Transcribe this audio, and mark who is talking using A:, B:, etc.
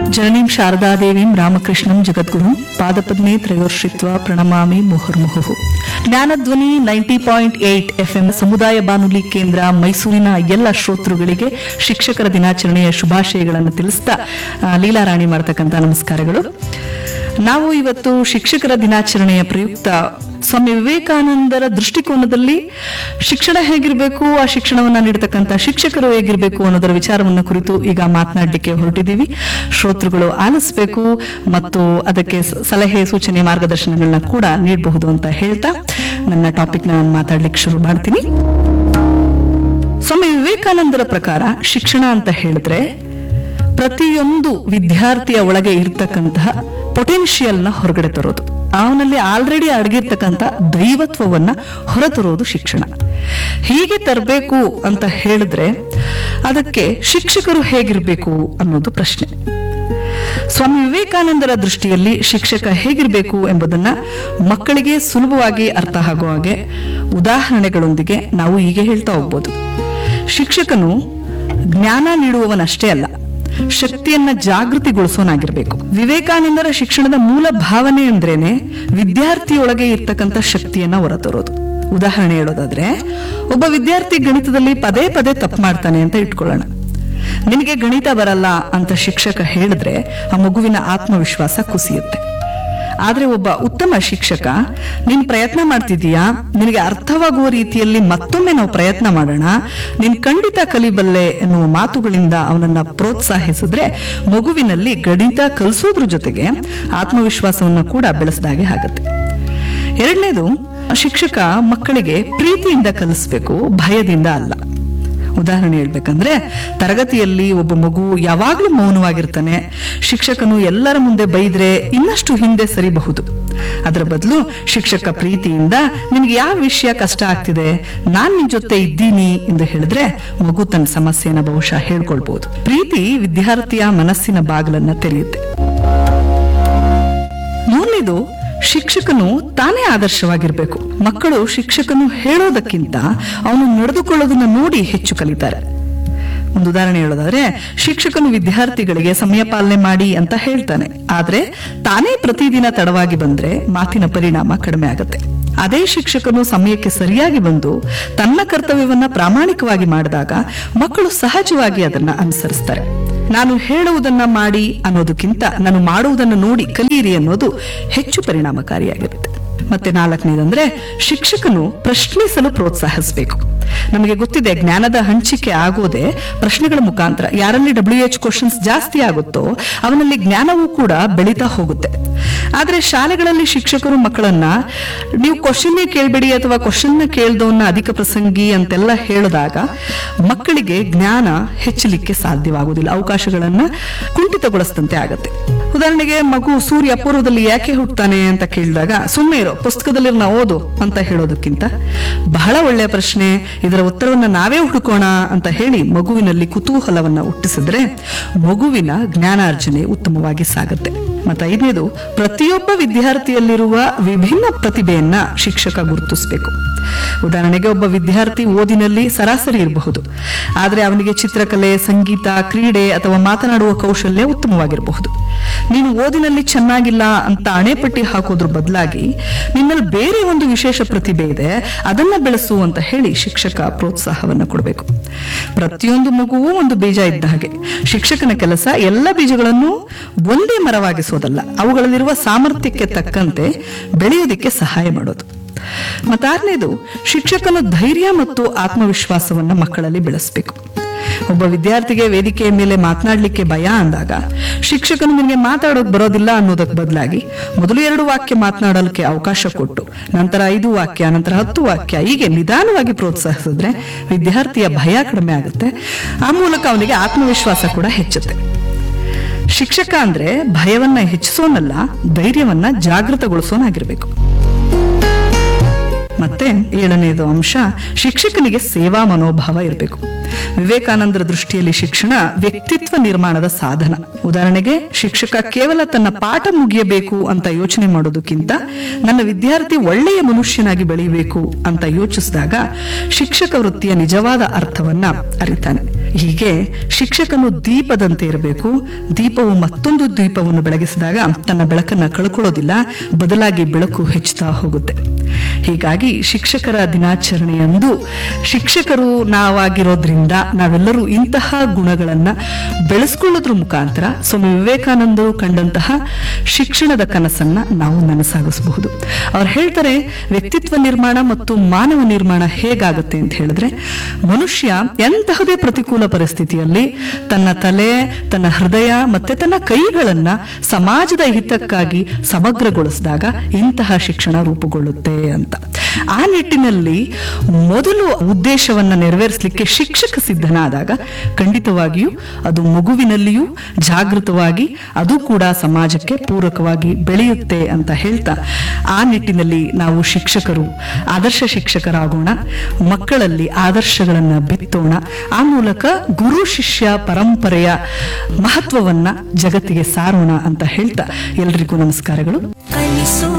A: ಜನನೀಂ ಶಾರದಾದೇವೀಂ ರಾಮಕೃಷ್ಣಂ ಜಗದ್ಗುರುಂ ಪಾದಪದ್ಮೇ ತ್ರಯೋಶ್ರಿತ್ವ ಪ್ರಣಮಾಮಿ ಮುಹುರ್ಮುಹು ಜ್ಞಾನಧ್ವನಿ ninety point eight FM ಸಮುದಾಯ ಬಾನುಲಿ ಕೇಂದ್ರ ಮೈಸೂರಿನ ಎಲ್ಲ ಶ್ರೋತೃಗಳಿಗೆ ಶಿಕ್ಷಕರ ದಿನಾಚರಣೆಯ ಶುಭಾಶಯಗಳನ್ನು ತಿಳಿಸ್ತಾ ಆ, ಲೀಲಾರಾಣಿ ಮಾಡ್ತಕ್ಕಂಥ ನಮಸ್ಕಾರಗಳು ನಾವು ಇವತ್ತು ಶಿಕ್ಷಕರ ದಿನಾಚರಣೆಯ ಪ್ರಯುಕ್ತ ಸ್ವಾಮಿ ವಿವೇಕಾನಂದರ ದೃಷ್ಟಿಕೋನದಲ್ಲಿ ಶಿಕ್ಷಣ ಹೇಗಿರಬೇಕು ಆ ಶಿಕ್ಷಣವನ್ನ ನೀಡತಕ್ಕಂಥ ಶಿಕ್ಷಕರು ಹೇಗಿರಬೇಕು ಅನ್ನೋದರ ವಿಚಾರವನ್ನು ಕುರಿತು ಈಗ ಮಾತನಾಡಲಿಕ್ಕೆ ಹೊರಟಿದ್ದೀವಿ ಶ್ರೋತೃಗಳು ಆಲಿಸಬೇಕು ಮತ್ತು ಅದಕ್ಕೆ ಸ- ಸಲಹೆ ಸೂಚನೆ ಮಾರ್ಗದರ್ಶನಗಳನ್ನ ಕೂಡ ನೀಡಬಹುದು ಅಂತ ಹೇಳ್ತಾ ನನ್ನ ಟಾಪಿಕ್ ನಾನು ಮಾತಾಡ್ಲಿಕ್ಕೆ ಶುರು ಮಾಡ್ತೀನಿ ಸ್ವಾಮಿ ವಿವೇಕಾನಂದರ ಪ್ರಕಾರ ಶಿಕ್ಷಣ ಅಂತ ಹೇಳಿದ್ರೆ ಪ್ರತಿಯೊಂದು ವಿದ್ಯಾರ್ಥಿಯ ಒಳಗೆ ಇರ್ತಕ್ಕಂತಹ ಪೊಟೆನ್ಷಿಯಲ್ನ ಹೊರಗಡೆ ತರೋದು ಅವನಲ್ಲಿ ಆಲ್ರೆಡಿ ಅಡಗಿರ್ತಕ್ಕಂಥ ದೈವತ್ವವನ್ನ ಹೊರತರೋದು ಶಿಕ್ಷಣ ಹೀಗೆ ತರಬೇಕು ಅಂತ ಹೇಳಿದ್ರೆ ಅದಕ್ಕೆ ಶಿಕ್ಷಕರು ಹೇಗಿರಬೇಕು ಅನ್ನೋದು ಪ್ರಶ್ನೆ ಸ್ವಾಮಿ ವಿವೇಕಾನಂದರ ದೃಷ್ಟಿಯಲ್ಲಿ ಶಿಕ್ಷಕ ಹೇಗಿರಬೇಕು ಎಂಬುದನ್ನ ಮಕ್ಕಳಿಗೆ ಸುಲಭವಾಗಿ ಅರ್ಥ ಆಗೋ ಹಾಗೆ ಉದಾಹರಣೆಗಳೊಂದಿಗೆ ನಾವು ಹೀಗೆ ಹೇಳ್ತಾ ಹೋಗ್ಬೋದು ಶಿಕ್ಷಕನು ಜ್ಞಾನ ನೀಡುವವನಷ್ಟೇ ಅಲ್ಲ ಶಕ್ತಿಯನ್ನ ಜಾಗೃತಿಗೊಳಿಸೋನಾಗಿರ್ಬೇಕು ವಿವೇಕಾನಂದರ ಶಿಕ್ಷಣದ ಮೂಲ ಭಾವನೆ ಅಂದ್ರೇನೆ ವಿದ್ಯಾರ್ಥಿಯೊಳಗೆ ಇರ್ತಕ್ಕಂಥ ಶಕ್ತಿಯನ್ನ ಹೊರತರೋದು ಉದಾಹರಣೆ ಹೇಳೋದಾದ್ರೆ ಒಬ್ಬ ವಿದ್ಯಾರ್ಥಿ ಗಣಿತದಲ್ಲಿ ಪದೇ ಪದೇ ತಪ್ಪು ಮಾಡ್ತಾನೆ ಅಂತ ಇಟ್ಕೊಳ್ಳೋಣ ನಿನಗೆ ಗಣಿತ ಬರಲ್ಲ ಅಂತ ಶಿಕ್ಷಕ ಹೇಳಿದ್ರೆ ಆ ಮಗುವಿನ ಆತ್ಮವಿಶ್ವಾಸ ಕುಸಿಯುತ್ತೆ ಆದ್ರೆ ಒಬ್ಬ ಉತ್ತಮ ಶಿಕ್ಷಕ ನೀನ್ ಪ್ರಯತ್ನ ಮಾಡ್ತಿದೀಯಾ ನಿನಗೆ ಅರ್ಥವಾಗುವ ರೀತಿಯಲ್ಲಿ ಮತ್ತೊಮ್ಮೆ ನಾವು ಪ್ರಯತ್ನ ಮಾಡೋಣ ನೀನ್ ಖಂಡಿತ ಕಲಿಬಲ್ಲೆ ಎನ್ನುವ ಮಾತುಗಳಿಂದ ಅವನನ್ನ ಪ್ರೋತ್ಸಾಹಿಸಿದ್ರೆ ಮಗುವಿನಲ್ಲಿ ಗಣಿತ ಕಲಿಸೋದ್ರ ಜೊತೆಗೆ ಆತ್ಮವಿಶ್ವಾಸವನ್ನು ಕೂಡ ಬೆಳೆಸಿದಾಗೆ ಆಗುತ್ತೆ ಎರಡನೇದು ಶಿಕ್ಷಕ ಮಕ್ಕಳಿಗೆ ಪ್ರೀತಿಯಿಂದ ಕಲಿಸ್ಬೇಕು ಭಯದಿಂದ ಅಲ್ಲ ಉದಾಹರಣೆ ಹೇಳ್ಬೇಕಂದ್ರೆ ತರಗತಿಯಲ್ಲಿ ಒಬ್ಬ ಮಗು ಯಾವಾಗ್ಲೂ ಮೌನವಾಗಿರ್ತಾನೆ ಶಿಕ್ಷಕನು ಎಲ್ಲರ ಮುಂದೆ ಬೈದ್ರೆ ಇನ್ನಷ್ಟು ಹಿಂದೆ ಸರಿಬಹುದು ಅದರ ಬದಲು ಶಿಕ್ಷಕ ಪ್ರೀತಿಯಿಂದ ನಿನ್ಗೆ ಯಾವ ವಿಷಯ ಕಷ್ಟ ಆಗ್ತಿದೆ ನಾನ್ ನಿನ್ ಜೊತೆ ಇದ್ದೀನಿ ಎಂದು ಹೇಳಿದ್ರೆ ಮಗು ತನ್ನ ಸಮಸ್ಯೆನ ಬಹುಶಃ ಹೇಳ್ಕೊಳ್ಬಹುದು ಪ್ರೀತಿ ವಿದ್ಯಾರ್ಥಿಯ ಮನಸ್ಸಿನ ಬಾಗಿಲನ್ನ ತೆರೆಯುತ್ತೆ ಮೂರನೇದು ಶಿಕ್ಷಕನು ತಾನೇ ಆದರ್ಶವಾಗಿರ್ಬೇಕು ಮಕ್ಕಳು ಶಿಕ್ಷಕನು ಹೇಳೋದಕ್ಕಿಂತ ಅವನು ನಡೆದುಕೊಳ್ಳೋದನ್ನ ನೋಡಿ ಹೆಚ್ಚು ಕಲಿತಾರೆ ಒಂದು ಉದಾಹರಣೆ ಹೇಳೋದಾದ್ರೆ ಶಿಕ್ಷಕನು ವಿದ್ಯಾರ್ಥಿಗಳಿಗೆ ಸಮಯ ಪಾಲನೆ ಮಾಡಿ ಅಂತ ಹೇಳ್ತಾನೆ ಆದ್ರೆ ತಾನೇ ಪ್ರತಿದಿನ ತಡವಾಗಿ ಬಂದ್ರೆ ಮಾತಿನ ಪರಿಣಾಮ ಕಡಿಮೆ ಆಗುತ್ತೆ ಅದೇ ಶಿಕ್ಷಕನು ಸಮಯಕ್ಕೆ ಸರಿಯಾಗಿ ಬಂದು ತನ್ನ ಕರ್ತವ್ಯವನ್ನ ಪ್ರಾಮಾಣಿಕವಾಗಿ ಮಾಡಿದಾಗ ಮಕ್ಕಳು ಸಹಜವಾಗಿ ಅದನ್ನ ಅನುಸರಿಸ್ತಾರೆ ನಾನು ಹೇಳುವುದನ್ನ ಮಾಡಿ ಅನ್ನೋದಕ್ಕಿಂತ ನಾನು ಮಾಡುವುದನ್ನು ನೋಡಿ ಕಲಿಯಿರಿ ಅನ್ನೋದು ಹೆಚ್ಚು ಪರಿಣಾಮಕಾರಿಯಾಗಿರುತ್ತೆ ಮತ್ತೆ ನಾಲ್ಕನೇದಂದ್ರೆ ಶಿಕ್ಷಕನು ಪ್ರಶ್ನಿಸಲು ಪ್ರೋತ್ಸಾಹಿಸಬೇಕು ನಮಗೆ ಗೊತ್ತಿದೆ ಜ್ಞಾನದ ಹಂಚಿಕೆ ಆಗೋದೇ ಪ್ರಶ್ನೆಗಳ ಮುಖಾಂತರ ಯಾರಲ್ಲಿ ಡಬ್ಲ್ಯೂ ಎಚ್ ಕ್ವಶನ್ಸ್ ಜಾಸ್ತಿ ಆಗುತ್ತೋ ಅವನಲ್ಲಿ ಜ್ಞಾನವೂ ಕೂಡ ಬೆಳೀತಾ ಹೋಗುತ್ತೆ ಆದ್ರೆ ಶಾಲೆಗಳಲ್ಲಿ ಶಿಕ್ಷಕರು ಮಕ್ಕಳನ್ನ ನೀವು ಕ್ವಶನ್ನೇ ಕೇಳಬೇಡಿ ಅಥವಾ ಕ್ವಶನ್ನ ಕೇಳ್ದವನ್ನ ಅಧಿಕ ಪ್ರಸಂಗಿ ಅಂತೆಲ್ಲ ಹೇಳಿದಾಗ ಮಕ್ಕಳಿಗೆ ಜ್ಞಾನ ಹೆಚ್ಚಲಿಕ್ಕೆ ಸಾಧ್ಯವಾಗುವುದಿಲ್ಲ ಅವಕಾಶಗಳನ್ನ ಕುಂಠಿತಗೊಳಿಸಿದಂತೆ ಆಗತ್ತೆ ಉದಾಹರಣೆಗೆ ಮಗು ಸೂರ್ಯ ಪೂರ್ವದಲ್ಲಿ ಯಾಕೆ ಹುಟ್ಟುತ್ತಾನೆ ಅಂತ ಕೇಳಿದಾಗ ಸುಮ್ಮನೆ ಇರೋ ಪುಸ್ತಕದಲ್ಲಿ ನಾವು ಓದು ಅಂತ ಹೇಳೋದಕ್ಕಿಂತ ಬಹಳ ಒಳ್ಳೆಯ ಪ್ರಶ್ನೆ ಇದರ ಉತ್ತರವನ್ನ ನಾವೇ ಹುಡುಕೋಣ ಅಂತ ಹೇಳಿ ಮಗುವಿನಲ್ಲಿ ಕುತೂಹಲವನ್ನ ಹುಟ್ಟಿಸಿದ್ರೆ ಮಗುವಿನ ಜ್ಞಾನಾರ್ಜನೆ ಉತ್ತಮವಾಗಿ ಸಾಗುತ್ತೆ ಮತ್ತೆ ಐದನೇದು ಪ್ರತಿಯೊಬ್ಬ ವಿದ್ಯಾರ್ಥಿಯಲ್ಲಿರುವ ವಿಭಿನ್ನ ಪ್ರತಿಭೆಯನ್ನ ಶಿಕ್ಷಕ ಗುರುತಿಸಬೇಕು ಉದಾಹರಣೆಗೆ ಒಬ್ಬ ವಿದ್ಯಾರ್ಥಿ ಓದಿನಲ್ಲಿ ಸರಾಸರಿ ಇರಬಹುದು ಆದ್ರೆ ಅವನಿಗೆ ಚಿತ್ರಕಲೆ ಸಂಗೀತ ಕ್ರೀಡೆ ಅಥವಾ ಮಾತನಾಡುವ ಕೌಶಲ್ಯ ಉತ್ತಮವಾಗಿರಬಹುದು ನೀನು ಓದಿನಲ್ಲಿ ಚೆನ್ನಾಗಿಲ್ಲ ಅಂತ ಅಣೆಪಟ್ಟಿ ಹಾಕೋದ್ರ ಬದಲಾಗಿ ನಿನ್ನಲ್ಲಿ ಬೇರೆ ಒಂದು ವಿಶೇಷ ಪ್ರತಿಭೆ ಇದೆ ಅದನ್ನ ಬೆಳೆಸು ಅಂತ ಹೇಳಿ ಶಿಕ್ಷಕ ಪ್ರೋತ್ಸಾಹವನ್ನು ಕೊಡಬೇಕು ಪ್ರತಿಯೊಂದು ಮಗುವೂ ಒಂದು ಬೀಜ ಇದ್ದ ಹಾಗೆ ಶಿಕ್ಷಕನ ಕೆಲಸ ಎಲ್ಲ ಬೀಜಗಳನ್ನು ಒಂದೇ ಮರವಾಗಿಸೋದಲ್ಲ ಅವುಗಳಲ್ಲಿರುವ ಸಾಮರ್ಥ್ಯಕ್ಕೆ ತಕ್ಕಂತೆ ಬೆಳೆಯೋದಕ್ಕೆ ಸಹಾಯ ಮಾಡೋದು ಮತ್ತಾರನೇದು ಶಿಕ್ಷಕನು ಧೈರ್ಯ ಮತ್ತು ಆತ್ಮವಿಶ್ವಾಸವನ್ನ ಮಕ್ಕಳಲ್ಲಿ ಬೆಳೆಸಬೇಕು ಒಬ್ಬ ವಿದ್ಯಾರ್ಥಿಗೆ ವೇದಿಕೆಯ ಮೇಲೆ ಮಾತನಾಡ್ಲಿಕ್ಕೆ ಭಯ ಅಂದಾಗ ಶಿಕ್ಷಕನು ನಿಮಗೆ ಮಾತಾಡೋಕ್ ಬರೋದಿಲ್ಲ ಅನ್ನೋದಕ್ಕೆ ಬದಲಾಗಿ ಮೊದಲು ಎರಡು ವಾಕ್ಯ ಮಾತನಾಡಲಿಕ್ಕೆ ಅವಕಾಶ ಕೊಟ್ಟು ನಂತರ ಐದು ವಾಕ್ಯ ನಂತರ ಹತ್ತು ವಾಕ್ಯ ಹೀಗೆ ನಿಧಾನವಾಗಿ ಪ್ರೋತ್ಸಾಹಿಸಿದ್ರೆ ವಿದ್ಯಾರ್ಥಿಯ ಭಯ ಕಡಿಮೆ ಆಗುತ್ತೆ ಆ ಮೂಲಕ ಅವನಿಗೆ ಆತ್ಮವಿಶ್ವಾಸ ಕೂಡ ಹೆಚ್ಚುತ್ತೆ ಶಿಕ್ಷಕ ಅಂದ್ರೆ ಭಯವನ್ನ ಹೆಚ್ಚಿಸೋನಲ್ಲ ಧೈರ್ಯವನ್ನ ಜಾಗೃತಗೊಳಿಸೋನಾಗಿರ್ಬೇಕು ಮತ್ತೆ ಏಳನೇದು ಅಂಶ ಶಿಕ್ಷಕನಿಗೆ ಸೇವಾ ಮನೋಭಾವ ಇರಬೇಕು ವಿವೇಕಾನಂದರ ದೃಷ್ಟಿಯಲ್ಲಿ ಶಿಕ್ಷಣ ವ್ಯಕ್ತಿತ್ವ ನಿರ್ಮಾಣದ ಸಾಧನ ಉದಾಹರಣೆಗೆ ಶಿಕ್ಷಕ ಕೇವಲ ತನ್ನ ಪಾಠ ಮುಗಿಯಬೇಕು ಅಂತ ಯೋಚನೆ ಮಾಡೋದಕ್ಕಿಂತ ನನ್ನ ವಿದ್ಯಾರ್ಥಿ ಒಳ್ಳೆಯ ಮನುಷ್ಯನಾಗಿ ಬೆಳೆಯಬೇಕು ಅಂತ ಯೋಚಿಸಿದಾಗ ಶಿಕ್ಷಕ ವೃತ್ತಿಯ ನಿಜವಾದ ಅರ್ಥವನ್ನ ಅರಿತಾನೆ ಹೀಗೆ ಶಿಕ್ಷಕನು ದೀಪದಂತೆ ಇರಬೇಕು ದೀಪವು ಮತ್ತೊಂದು ದೀಪವನ್ನು ಬೆಳಗಿಸಿದಾಗ ತನ್ನ ಬೆಳಕನ್ನ ಕಳ್ಕೊಳ್ಳೋದಿಲ್ಲ ಬದಲಾಗಿ ಬೆಳಕು ಹೆಚ್ಚುತ್ತಾ ಹೋಗುತ್ತೆ ಹೀಗಾಗಿ ಶಿಕ್ಷಕರ ದಿನಾಚರಣೆಯಂದು ಶಿಕ್ಷಕರು ನಾವಾಗಿರೋದ್ರಿಂದ ನಾವೆಲ್ಲರೂ ಇಂತಹ ಗುಣಗಳನ್ನ ಬೆಳೆಸ್ಕೊಳ್ಳೋದ್ರ ಮುಖಾಂತರ ಸ್ವಾಮಿ ವಿವೇಕಾನಂದರು ಕಂಡಂತಹ ಶಿಕ್ಷಣದ ಕನಸನ್ನ ನಾವು ನನಸಾಗಿಸಬಹುದು ಅವ್ರು ಹೇಳ್ತಾರೆ ವ್ಯಕ್ತಿತ್ವ ನಿರ್ಮಾಣ ಮತ್ತು ಮಾನವ ನಿರ್ಮಾಣ ಹೇಗಾಗುತ್ತೆ ಅಂತ ಹೇಳಿದ್ರೆ ಮನುಷ್ಯ ಎಂತಹದೇ ಪ್ರತಿಕೂಲ ಪರಿಸ್ಥಿತಿಯಲ್ಲಿ ತನ್ನ ತಲೆ ತನ್ನ ಹೃದಯ ಮತ್ತೆ ತನ್ನ ಕೈಗಳನ್ನ ಸಮಾಜದ ಹಿತಕ್ಕಾಗಿ ಸಮಗ್ರಗೊಳಿಸಿದಾಗ ಇಂತಹ ಶಿಕ್ಷಣ ರೂಪುಗೊಳ್ಳುತ್ತೆ ಅಂತ ಆ ನಿಟ್ಟಿನಲ್ಲಿ ಮೊದಲು ಉದ್ದೇಶವನ್ನ ನೆರವೇರಿಸಲಿಕ್ಕೆ ಶಿಕ್ಷಕ ಸಿದ್ಧನಾದಾಗ ಖಂಡಿತವಾಗಿಯೂ ಅದು ಮಗುವಿನಲ್ಲಿಯೂ ಜಾಗೃತವಾಗಿ ಅದು ಕೂಡ ಸಮಾಜಕ್ಕೆ ಪೂರಕವಾಗಿ ಬೆಳೆಯುತ್ತೆ ಅಂತ ಹೇಳ್ತಾ ಆ ನಿಟ್ಟಿನಲ್ಲಿ ನಾವು ಶಿಕ್ಷಕರು ಆದರ್ಶ ಶಿಕ್ಷಕರಾಗೋಣ ಮಕ್ಕಳಲ್ಲಿ ಆದರ್ಶಗಳನ್ನ ಬಿತ್ತೋಣ ಆ ಮೂಲಕ ಗುರು ಶಿಷ್ಯ ಪರಂಪರೆಯ ಮಹತ್ವವನ್ನ ಜಗತ್ತಿಗೆ ಸಾರೋಣ ಅಂತ ಹೇಳ್ತಾ ಎಲ್ರಿಗೂ ನಮಸ್ಕಾರಗಳು
B: ಕಲಿಸು